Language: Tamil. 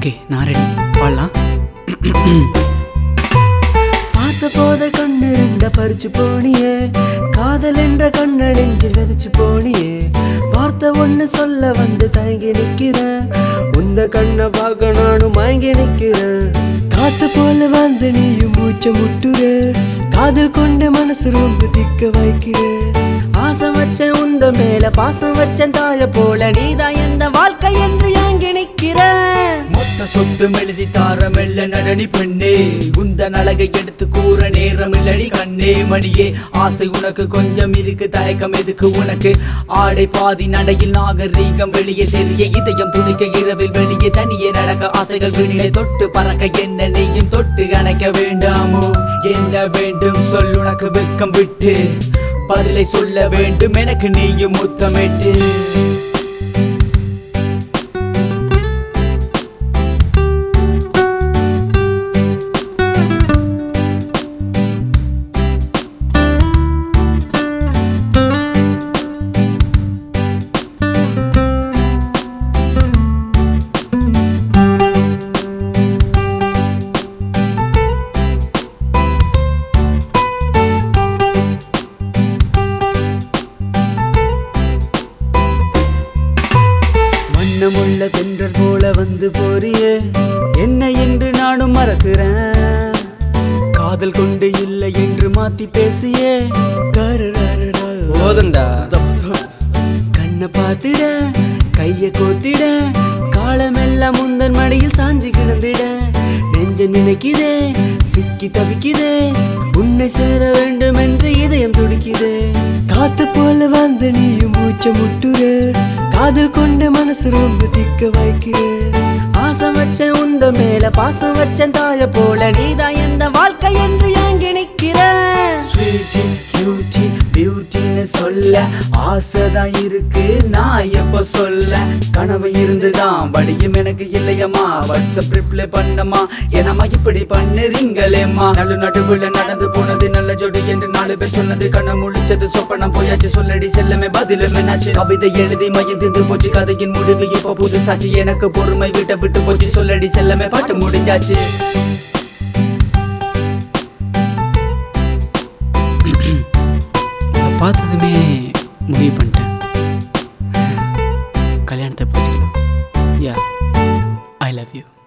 ஓகே நான் ரெடி பாடலாம் பார்த்த போத கண்ணு ரெண்ட பறிச்சு போனியே காதல் என்ற கண்ண நெஞ்சில் விதைச்சு போனியே பார்த்த ஒண்ணு சொல்ல வந்து தயங்கி நிக்கிறேன் உந்த கண்ணை பார்க்க நானும் மயங்கி நிக்கிறேன் காத்து போல வந்து நீயும் மூச்ச முட்டுற காதல் கொண்ட மனசு ரொம்ப திக்க வைக்கிற ஆசை வச்சேன் உந்த மேல பாசம் வச்சேன் தாய போல நீதான் எந்த வாழ்க்கை என்று ஏங்கி நிக்கிற மொத்த சொத்து எழுதி தார மெல்ல நடனி பெண்ணே உந்தன் அழகை எடுத்து கூற நேரம் இல்லடி கண்ணே மணியே ஆசை உனக்கு கொஞ்சம் இருக்கு தயக்கம் எதுக்கு உனக்கு ஆடை பாதி நடையில் நாகரீகம் வெளியே தெரிய இதயம் துணிக்க இரவில் வெளியே தனியே நடக்க ஆசைகள் விழியை தொட்டு பறக்க என்ன நீயும் தொட்டு அணைக்க வேண்டாமோ என்ன வேண்டும் சொல் உனக்கு வெக்கம் விட்டு பதிலை சொல்ல வேண்டும் எனக்கு நீயும் முத்தமிட்டு வண்ணமுள்ள தென்றல் போல வந்து போறியே என்ன என்று நானும் மறக்கிறேன் காதல் கொண்டு இல்லை என்று மாத்தி பேசியே போதும்டா கண்ணை பார்த்திட கைய கோத்திட காலமெல்லாம் முந்தன் மடியில் சாஞ்சி கிடந்திட நெஞ்ச நினைக்குதே சிக்கி தவிக்குதே உன்னை சேர வேண்டும் என்று இதயம் துடிக்குதே காத்து போல வந்து நீயும் மூச்ச முட்டுற காதல் கொண்ட மனசு ரொம்ப திக்க வைக்கிற ஆசை வச்சேன் உந்த மேல பாசம் வச்சேன் தாய போல நீதான் எந்த வாழ்க்கை என்று ஏங்கி நிக்கிற ஸ்வீட்டி கியூட்டி பியூட்டின்னு சொல்ல ஆசைதான் இருக்கு நான் எப்ப சொல்ல கனவு இருந்துதான் வழியும் எனக்கு இல்லையம்மா வாட்ஸ்அப் ரிப்ளை பண்ணமா என்னம்மா இப்படி பண்ணுறீங்களேம்மா நடு நடுவுல நடந்து போனது நல்ல ஜோடி என்று நாலு பேர் சொன்னது கண்ணை முழிச்சது சொப்பனம் போயாச்சு சொல்லடி செல்லமே பதிலும் என்னாச்சு கவிதை எழுதி மையம் திந்து போச்சு கதையின் முடிவு இப்ப புதுசாச்சு எனக்கு பொறுமை விட்ட விட்டு போச்சு சொல்லடி செல்லமே பாட்டு முடிஞ்சாச்சு உங்களை பார்த்ததுமே முடிவு பண்ணிட்டேன் கல்யாணத்தை பிடிச்சிக்கலாம் யா ஐ லவ் யூ